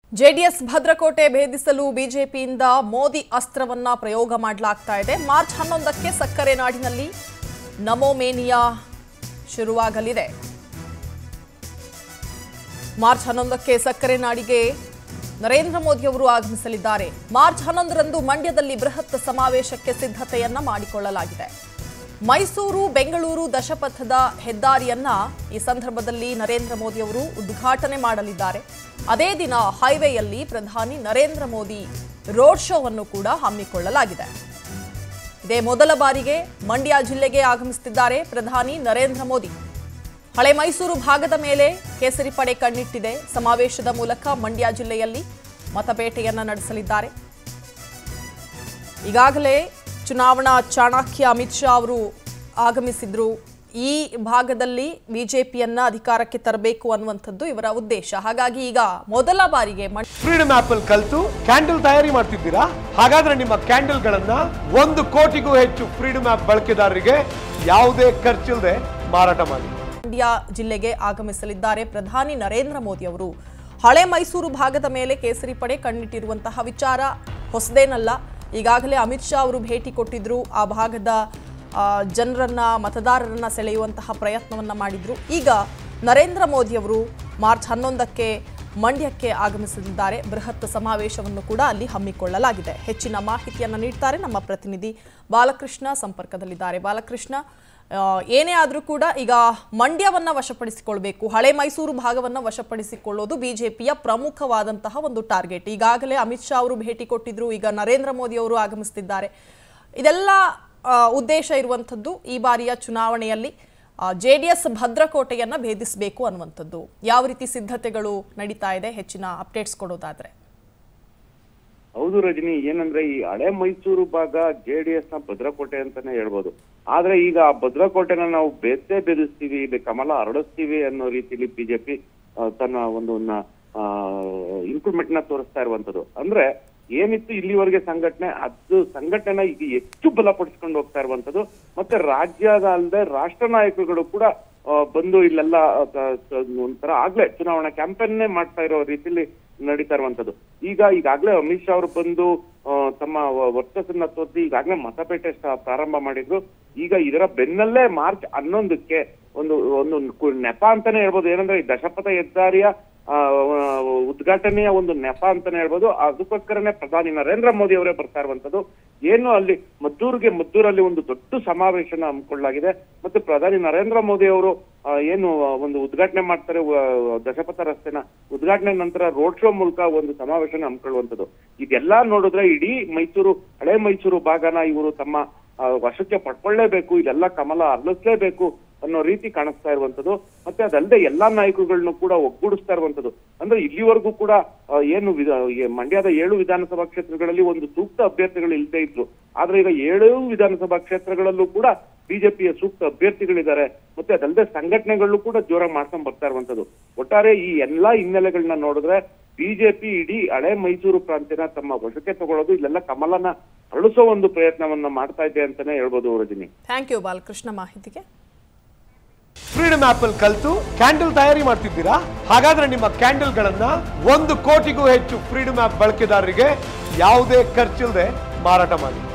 JDS ಭದ್ರಕೋಟೆ ಭೇದಿಸಲು ಬಿಜೆಪಿಯಿಂದ ಮೋದಿ ಅಸ್ತ್ರವನ್ನ ಪ್ರಯೋಗ ಮಾಡಲಾಗ್ತಾ ಇದೆ ಮಾರ್ಚ್ ಹನ್ನೊಂದಕ್ಕೆ ಸಕ್ಕರೆ ನಾಡಿನಲ್ಲಿ ನಮೋ ಮೇನಿಯಾ ಶುರುವಾಗಲಿದೆ ಮಾರ್ಚ್ ಹನ್ನೊಂದಕ್ಕೆ ಸಕ್ಕರೆ ನಾಡಿಗೆ ನರೇಂದ್ರ ಮೋದಿ ಅವರು ಆಗಮಿಸಲಿದ್ದಾರೆ ಮಾರ್ಚ್ ಹನ್ನೊಂದರಂದು ಮಂಡ್ಯದಲ್ಲಿ ಬೃಹತ್ ಸಮಾವೇಶಕ್ಕೆ ಸಿದ್ಧತೆಯನ್ನ ಮಾಡಿಕೊಳ್ಳಲಾಗಿದೆ ಮೈಸೂರು ಬೆಂಗಳೂರು ದಶಪಥದ ಹೆದ್ದಾರಿಯನ್ನ ಈ ಸಂದರ್ಭದಲ್ಲಿ ನರೇಂದ್ರ ಮೋದಿ ಅವರು ಉದ್ಘಾಟನೆ ಮಾಡಲಿದ್ದಾರೆ ಅದೇ ದಿನ ಹೈವೇಯಲ್ಲಿ ಪ್ರಧಾನಿ ನರೇಂದ್ರ ಮೋದಿ ರೋಡ್ ಶೋವನ್ನು ಕೂಡ ಹಮ್ಮಿಕೊಳ್ಳಲಾಗಿದೆ ಇದೇ ಮೊದಲ ಬಾರಿಗೆ ಮಂಡ್ಯ ಜಿಲ್ಲೆಗೆ ಆಗಮಿಸುತ್ತಿದ್ದಾರೆ ಪ್ರಧಾನಿ ನರೇಂದ್ರ ಮೋದಿ ಹಳೆ ಮೈಸೂರು ಭಾಗದ ಮೇಲೆ ಕೇಸರಿ ಪಡೆ ಕಣ್ಣಿಟ್ಟಿದೆ ಸಮಾವೇಶದ ಮೂಲಕ ಮಂಡ್ಯ ಜಿಲ್ಲೆಯಲ್ಲಿ ಮತಪೇಟೆಯನ್ನ ನಡೆಸಲಿದ್ದಾರೆ ಈಗಾಗಲೇ ಚುನಾವಣಾ ಚಾಣಕ್ಯ ಅಮಿತ್ ಶಾ ಅವರು ಆಗಮಿಸಿದ್ರು ಈ ಭಾಗದಲ್ಲಿ ಬಿಜೆಪಿಯನ್ನ ಅಧಿಕಾರಕ್ಕೆ ತರಬೇಕು ಅನ್ನುವಂಥದ್ದು ಇವರ ಉದ್ದೇಶ ಹಾಗಾಗಿ ಈಗ ಮೊದಲ ಬಾರಿಗೆ ಮಂಡ್ಯ ಫ್ರೀಡಮ್ ಆಪ್ ಅಲ್ಲಿ ಕಲ್ತು ಕ್ಯಾಂಡಲ್ ತಯಾರಿ ಮಾಡ್ತಿದ್ದೀರಾ ಹಾಗಾದ್ರೆ ನಿಮ್ಮ ಕ್ಯಾಂಡಲ್ ಗಳನ್ನ ಒಂದು ಕೋಟಿಗೂ ಹೆಚ್ಚು ಫ್ರೀಡಮ್ ಆಪ್ ಬಳಕೆದಾರರಿಗೆ ಯಾವುದೇ ಖರ್ಚಿಲ್ಲದೆ ಮಾರಾಟ ಮಾಡಿ ಮಂಡ್ಯ ಜಿಲ್ಲೆಗೆ ಆಗಮಿಸಲಿದ್ದಾರೆ ಪ್ರಧಾನಿ ನರೇಂದ್ರ ಮೋದಿ ಅವರು ಹಳೆ ಮೈಸೂರು ಭಾಗದ ಮೇಲೆ ಕೇಸರಿ ಪಡೆ ಕಣ್ಣಿಟ್ಟಿರುವಂತಹ ವಿಚಾರ ಹೊಸದೇನಲ್ಲ ಈಗಾಗಲೇ ಅಮಿತ್ ಶಾ ಅವರು ಭೇಟಿ ಕೊಟ್ಟಿದ್ರು ಆ ಭಾಗದ ಆ, ಜನರನ್ನ ಮತದಾರರನ್ನ ಸೆಳೆಯುವಂತಹ ಪ್ರಯತ್ನವನ್ನ ಮಾಡಿದ್ರು ಈಗ ನರೇಂದ್ರ ಮೋದಿ ಅವರು ಮಾರ್ಚ್ ಹನ್ನೊಂದಕ್ಕೆ ಮಂಡ್ಯಕ್ಕೆ ಆಗಮಿಸಲಿದ್ದಾರೆ ಬೃಹತ್ ಸಮಾವೇಶವನ್ನು ಕೂಡ ಅಲ್ಲಿ ಹಮ್ಮಿಕೊಳ್ಳಲಾಗಿದೆ ಹೆಚ್ಚಿನ ಮಾಹಿತಿಯನ್ನು ನೀಡ್ತಾರೆ ನಮ್ಮ ಪ್ರತಿನಿಧಿ ಬಾಲಕೃಷ್ಣ ಸಂಪರ್ಕದಲ್ಲಿದ್ದಾರೆ ಬಾಲಕೃಷ್ಣ ಆ, ಏನೇ ಆದರೂ ಕೂಡ ಈಗ ಮಂಡ್ಯವನ್ನ ವಶಪಡಿಸಿಕೊಳ್ಬೇಕು ಹಳೆ ಮೈಸೂರು ಭಾಗವನ್ನ ವಶಪಡಿಸಿಕೊಳ್ಳೋದು ಬಿಜೆಪಿಯ ಪ್ರಮುಖವಾದಂತಹ ಒಂದು ಟಾರ್ಗೆಟ್ ಈಗಾಗಲೇ ಅಮಿತ್ ಶಾ ಅವರು ಭೇಟಿ ಕೊಟ್ಟಿದ್ರು ಈಗ ನರೇಂದ್ರ ಮೋದಿ ಅವರು ಆಗಮಿಸ್ತಿದ್ದಾರೆ ಇದೆಲ್ಲ ಆ, ಉದ್ದೇಶ ಇರುವಂಥದ್ದು ಈ ಬಾರಿಯ ಚುನಾವಣೆಯಲ್ಲಿ ಜೆ ಡಿ ಎಸ್ ಭದ್ರಕೋಟೆಯನ್ನ ಭೇದಿಸಬೇಕು ಅನ್ನುವಂಥದ್ದು ಯಾವ ರೀತಿ ಸಿದ್ಧತೆಗಳು ನಡೀತಾ ಇದೆ ಹೆಚ್ಚಿನ ಅಪ್ಡೇಟ್ಸ್ ಕೊಡೋದಾದ್ರೆ ಹೌದು ರಜನಿ ಏನಂದ್ರೆ ಈ ಹಳೆ ಮೈಸೂರು ಭಾಗ ಜೆಡಿಎಸ್ ನ ಭದ್ರಕೋಟೆ ಅಂತಾನೆ ಹೇಳ್ಬೋದು ಆದ್ರೆ ಈಗ ಆ ಭದ್ರಕೋಟೆನ ನಾವು ಬೇಸೇ ಬೆದರಿಸ್ತೀವಿ ಇಲ್ಲಿ ಕಮಲ ಹರಡಿಸ್ತೀವಿ ಅನ್ನೋ ರೀತಿಲಿ ಬಿಜೆಪಿ ತನ್ನ ಒಂದು ಇಂಪ್ರೂವ್ಮೆಂಟ್ ನ ತೋರಿಸ್ತಾ ಇರುವಂತದ್ದು ಅಂದ್ರೆ ಏನಿತ್ತು ಇಲ್ಲಿವರೆಗೆ ಸಂಘಟನೆ ಅದು ಸಂಘಟನೆನ ಈಗ ಹೆಚ್ಚು ಬಲಪಡಿಸ್ಕೊಂಡು ಹೋಗ್ತಾ ಇರುವಂತದ್ದು ಮತ್ತೆ ರಾಜ್ಯದ ಅಲ್ಲದೆ ರಾಷ್ಟ್ರ ನಾಯಕರುಗಳು ಕೂಡ ಆ, ಬಂದು ಇಲ್ಲೆಲ್ಲ ಆ, ತ- ತ- ಒಂಥರ ಆಗ್ಲೇ ಚುನಾವಣಾ ಕ್ಯಾಂಪೇನ್ನೇ ಮಾಡ್ತಾ ಇರೋ ರೀತಿಲಿ ನಡೀತಾ ಇರುವಂತದ್ದು ಈಗ ಈಗಾಗ್ಲೇ ಅಮಿತ್ ಶಾ ಅವರು ಬಂದು ಆ, ತಮ್ಮ ವ- ವರ್ಚಸ್ಸನ್ನ ತೋರಿಸಿ ಈಗಾಗ್ಲೇ ಮತಪೇಟೆ ಸ್ಟ- ಪ್ರಾರಂಭ ಮಾಡಿದ್ರು ಈಗ ಇದರ ಬೆನ್ನಲ್ಲೇ ಮಾರ್ಚ್ ಹನ್ನೊಂದಕ್ಕೆ ಒಂದು ಒಂದು ಕು- ನೆಪ ಅಂತಾನೆ ಹೇಳ್ಬೋದು ಏನಂದ್ರೆ ಈ ದಶಪಥ ಹೆದ್ದಾರಿಯ ಆ, ಉದ್ಘಾಟನೆಯ ಒಂದು ನೆಪ ಅಂತಾನೆ ಹೇಳ್ಬೋದು ಅದಕ್ಕೋಸ್ಕರನೇ ಪ್ರಧಾನಿ ನರೇಂದ್ರ ಮೋದಿ ಅವರೇ ಬರ್ತಾ ಇರುವಂತದ್ದು ಏನು ಅಲ್ಲಿ ಮದ್ದೂರಿಗೆ ಮದ್ದೂರಲ್ಲಿ ಒಂದು ದೊಡ್ಡ ಸಮಾವೇಶನ ಹಮ್ಮಿಕೊಳ್ಳಲಾಗಿದೆ ಮತ್ತೆ ಪ್ರಧಾನಿ ನರೇಂದ್ರ ಮೋದಿ ಅವರು ಆ, ಏನು ಒಂದು ಉದ್ಘಾಟನೆ ಮಾಡ್ತಾರೆ ವ- ದಶಪಥ ರಸ್ತೆನ ಉದ್ಘಾಟನೆ ನಂತರ ರೋಡ್ ಶೋ ಮೂಲಕ ಒಂದು ಸಮಾವೇಶನ ಹಮ್ಮಿಕೊಳ್ಳುವಂಥದ್ದು ಇದೆಲ್ಲ ನೋಡಿದ್ರೆ ಇಡೀ ಮೈಸೂರು ಹಳೆ ಮೈಸೂರು ಭಾಗನ ಇವರು ತಮ್ಮ ಆ, ವಶಕ್ಕೆ ಪಡ್ಕೊಳ್ಳೇಬೇಕು ಇದೆಲ್ಲ ಕಮಲ ಅರಳಿಸ್ಲೇಬೇಕು ಅನ್ನೋ ರೀತಿ ಕಾಣಿಸ್ತಾ ಇರುವಂತದ್ದು ಮತ್ತೆ ಅದಲ್ಲದೆ ಎಲ್ಲಾ ನಾಯಕರುಗಳನ್ನು ಕೂಡ ಒಗ್ಗೂಡಿಸ್ತಾ ಇರುವಂತದ್ದು ಅಂದ್ರೆ ಇಲ್ಲಿವರೆಗೂ ಕೂಡ ಆ, ಏನು ವಿಧ- ಈ ಮಂಡ್ಯದ ಏಳು ವಿಧಾನಸಭಾ ಕ್ಷೇತ್ರಗಳಲ್ಲಿ ಒಂದು ಸೂಕ್ತ ಅಭ್ಯರ್ಥಿಗಳು ಇಲ್ಲದೆ ಇದ್ರು ಆದ್ರೆ ಈಗ ಏಳು ವಿಧಾನಸಭಾ ಕ್ಷೇತ್ರಗಳಲ್ಲೂ ಕೂಡ ಬಿಜೆಪಿಯ ಸೂಕ್ತ ಅಭ್ಯರ್ಥಿಗಳಿದ್ದಾರೆ ಮತ್ತೆ ಅದಲ್ಲದೆ ಸಂಘಟನೆಗಳು ಕೂಡ ಜೋರಾಗಿ ಮಾಡ್ಕೊಂಡ್ ಬರ್ತಾ ಇರುವಂತದ್ದು ಒಟ್ಟಾರೆ ಈ ಎಲ್ಲಾ ಹಿನ್ನೆಲೆಗಳನ್ನ ನೋಡಿದ್ರೆ ಬಿಜೆಪಿ ಇಡೀ ಹಳೆ ಮೈಸೂರು ಪ್ರಾಂತ್ಯನ ತಮ್ಮ ವಶಕ್ಕೆ ತಗೊಳ್ಳೋದು ಇಲ್ಲೆಲ್ಲ ಕಮಲನ ಅರಳಿಸೋ ಒಂದು ಪ್ರಯತ್ನವನ್ನ ಮಾಡ್ತಾ ಇದೆ ಅಂತಾನೆ ಹೇಳ್ಬೋದು ರಜನಿ ಥ್ಯಾಂಕ್ ಯು ಬಾಲಕೃಷ್ಣ ಮಾಹಿತಿಗೆ ಫ್ರೀಡಮ್ ಆಪ್ ಅಲ್ಲಿ ಕಲ್ತು ಕ್ಯಾಂಡಲ್ ತಯಾರಿ ಮಾಡ್ತಿದ್ದೀರಾ ಹಾಗಾದ್ರೆ ನಿಮ್ಮ ಕ್ಯಾಂಡಲ್ ಗಳನ್ನ ಒಂದು ಕೋಟಿಗೂ ಹೆಚ್ಚು ಫ್ರೀಡಮ್ ಆಪ್ ಬಳಕೆದಾರರಿಗೆ ಯಾವುದೇ ಖರ್ಚಿಲ್ಲದೆ ಮಾರಾಟ ಮಾಡಿ